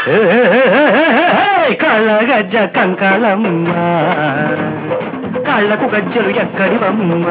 కళ్ళ గజ్జ కంకాళమ్మ కళ్ళకు గజ్జలు ఎక్కడివమ్మ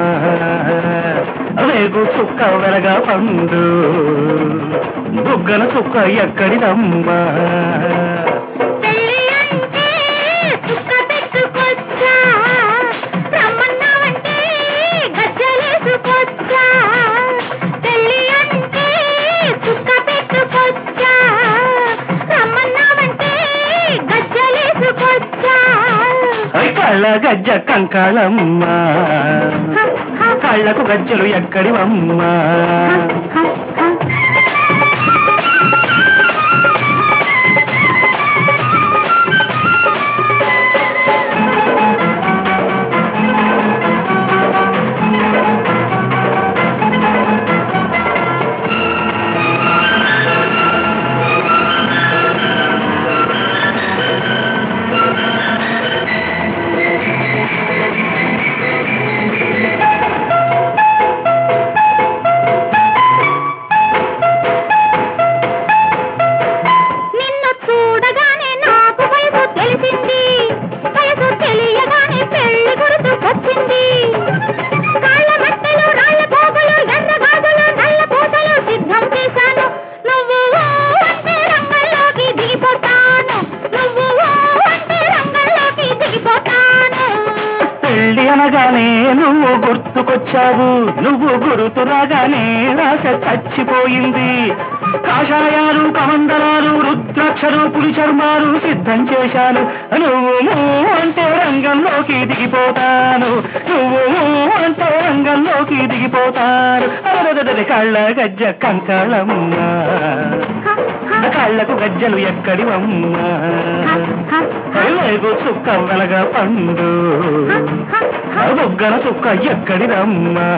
రేగు చుక్క వెలగా పండు బుగ్గన చుక్క ఎక్కడిదమ్మా పెళ్ళి అంటే చుక్క పెట్టుకొచ్చా రమ్మన్నావంటే గజ్జలేసుకొచ్చా పెళ్ళి అంటే చుక్క పెట్టుకొచ్చా రమ్మన్నావంటే గజ్జలేసుకొచ్చా కళ్ళ గజ్జ కంకాళమ్మ కళ్ళకు గజ్జలు ఎక్కడివమ్మా నిన్ను చూడగానే నాకు వయసు తెలిసింది వయసు తెలియగానే పెళ్లి గుర్తుకొచ్చింది కాళ్ళ మట్టెలు రాళ్ళ పోగులు ఎర్ర గాజులు నల్ల పూసలు సిద్ధం చేశాను నువ్వు ఓ అంటే రంగంలోకి దిగిపోతాను నువ్వు ఓ అంటే రంగంలోకి దిగిపోతాను పెళ్ళి అనగానే నువ్వు గుర్తుకొచ్చావు నువ్వు గుర్తు రాగానే రాస చచ్చిపోయింది కాషాయాలు కమండలాలు రుద్రాక్షలు పులి చర్మాలు సిద్ధం చేశాను నువ్వు మూ అంటే రంగంలోకి దిగిపోతాను నువ్వు మూ అంటే రంగంలోకి దిగిపోతాను అరదదది కళ్ళ గజ్జ కంకాళమ్మ కళ్ళకు గజ్జలు ఎక్కడివమ్మా కళ్ళకు చుక్క వెలగా పండు బొగ్గన చుక్క ఎక్కడిదమ్మా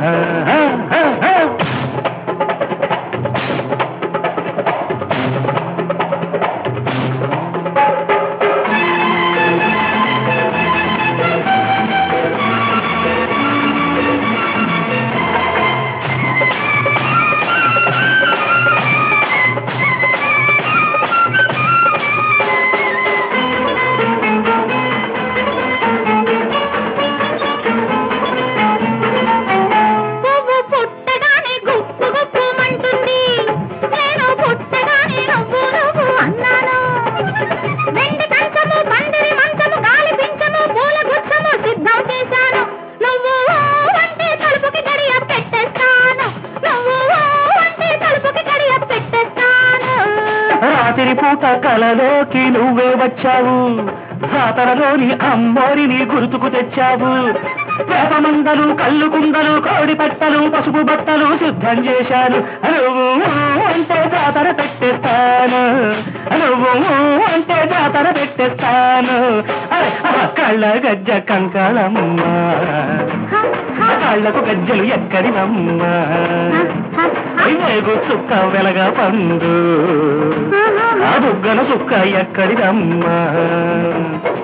పువ్వు పుట్టగానే గుప్పు గుప్పుమంటుంది నేను పుట్టగానే నువ్వు నువ్వు అన్నాను వెండి కంచము పందిరి మంచము గాలి పించము పూల గుచ్చము సిద్ధం చేశాను నువ్వు ఓ అంటే తలుపుకి గడియ పెట్టేస్తాను నువ్వు ఓ అంటే తలుపుకి గడియ పెట్టేస్తాను రాత్రి పూట కలలోకి నువ్వే వచ్చావు జాతరలోని అమ్మోరిని గుర్తుకు తెచ్చావు వేపమందలు కళ్ళు కుండలు కోడి పెట్టలు పసుపు బట్టలు సిద్ధం చేశాను నువ్వు అంటే జాతర పెట్టేస్తాను నువ్వు అంటే జాతర పెట్టేస్తాను అరే, ఆ కళ్ళ గజ్జ కంకాళమ్మ కళ్ళకు గజ్జలు ఎక్కడివమ్మా రేగు చుక్క వెలగా పండు ఆ బుగ్గన చుక్క ఎక్కడిదమ్మా